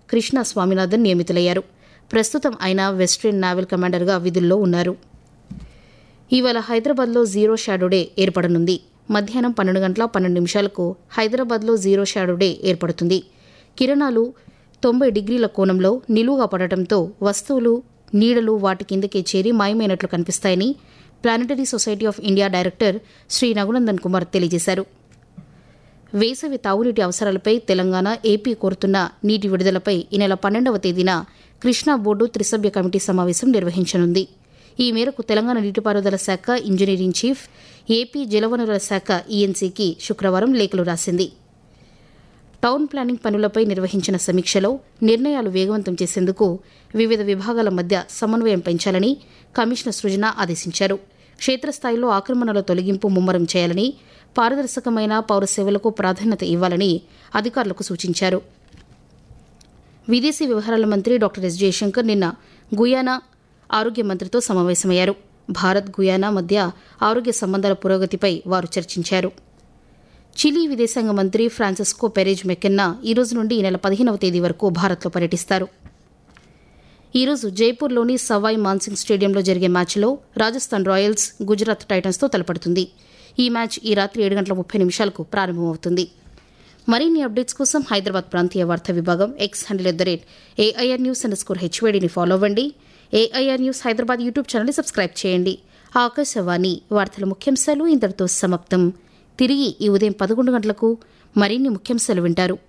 కృష్ణ స్వామినాథన్ నియమితులయ్యారు ప్రస్తుతం ఆయన వెస్ట్రన్ నావల్ కమాండర్గా విధుల్లో ఉన్నారు ఇవాళ హైదరాబాద్లో జీరో షాడో డే ఏర్పడనుంది మధ్యాహ్నం పన్నెండు గంటల పన్నెండు నిమిషాలకు హైదరాబాద్లో జీరో షాడో డే ఏర్పడుతుంది కిరణాలు తొంభై డిగ్రీల కోణంలో నిలువుగా పడటంతో వస్తువులు నీడలు వాటి కిందకే చేరి మాయమైనట్లు కనిపిస్తాయని planetary society of India director Shri Raghunandan Kumar తెలియజేశారు వేసవి తాగునీటి అవసరాలపై తెలంగాణ ఏపీ కోరుతున్న నీటి విడుదలపై ఈ నెల పన్నెండవ తేదీన కృష్ణా బోర్డు త్రిసభ్య కమిటీ సమావేశం నిర్వహించనుంది ఈ మేరకు తెలంగాణ నీటిపారుదల శాఖ ఇంజనీరింగ్ చీఫ్ ఏపీ జలవనరుల శాఖ ఈఎన్సీకి శుక్రవారం లేఖలు రాసింది టౌన్ ప్లానింగ్ పనులపై నిర్వహించిన సమీక్షలో నిర్ణయాలు వేగవంతం చేసేందుకు వివిధ విభాగాల మధ్య సమన్వయం పెంచాలని కమిషనర్ సృజన ఆదేశించారు క్షేత్రస్థాయిలో ఆక్రమణల తొలగింపు ముమ్మరం చేయాలని పారదర్శకమైన పౌర సేవలకు ప్రాధాన్యత ఇవ్వాలని అధికారులకు సూచించారు విదేశీ వ్యవహారాల మంత్రి డాక్టర్ ఎస్ జయశంకర్ నిన్న గుయానా ఆరోగ్య మంత్రితో సమావేశమయ్యారు భారత్ గుయానా మధ్య ఆరోగ్య సంబంధాల పురోగతిపై వారు చర్చించారు చిలీ విదేశాంగ మంత్రి ఫ్రాన్సిస్కో పెరేజ్ మెకెన్నా ఈ రోజు నుండి ఈ నెల పదిహేనవ తేదీ వరకు భారత్లో పర్యటిస్తారు ఈరోజు జైపూర్లోని సవాయ్ మాన్సింగ్ స్టేడియంలో జరిగే మ్యాచ్లో రాజస్థాన్ రాయల్స్ గుజరాత్ టైటన్స్తో తలపడుతుంది ఈ మ్యాచ్ ఈ రాత్రి ఏడు గంటల ముప్పై నిమిషాలకు ప్రారంభమవుతుంది మరిన్ని అప్డేట్స్ కోసం హైదరాబాద్ ప్రాంతీయ వార్తా విభాగం X handle at the rate AIR news underscore స్కోర్ హెచ్వేడిని ఫాలో అవ్వండి ఏఐఆర్ న్యూస్ హైదరాబాద్ యూట్యూబ్ ఛానల్ని సబ్స్క్రైబ్ చేయండి ఆకాశవాణి వార్తల ముఖ్యాంశాలు ఇంతటితో సమాప్తం తిరిగి ఈ ఉదయం పదకొండు గంటలకు మరిన్ని ముఖ్యాంశాలు వింటారు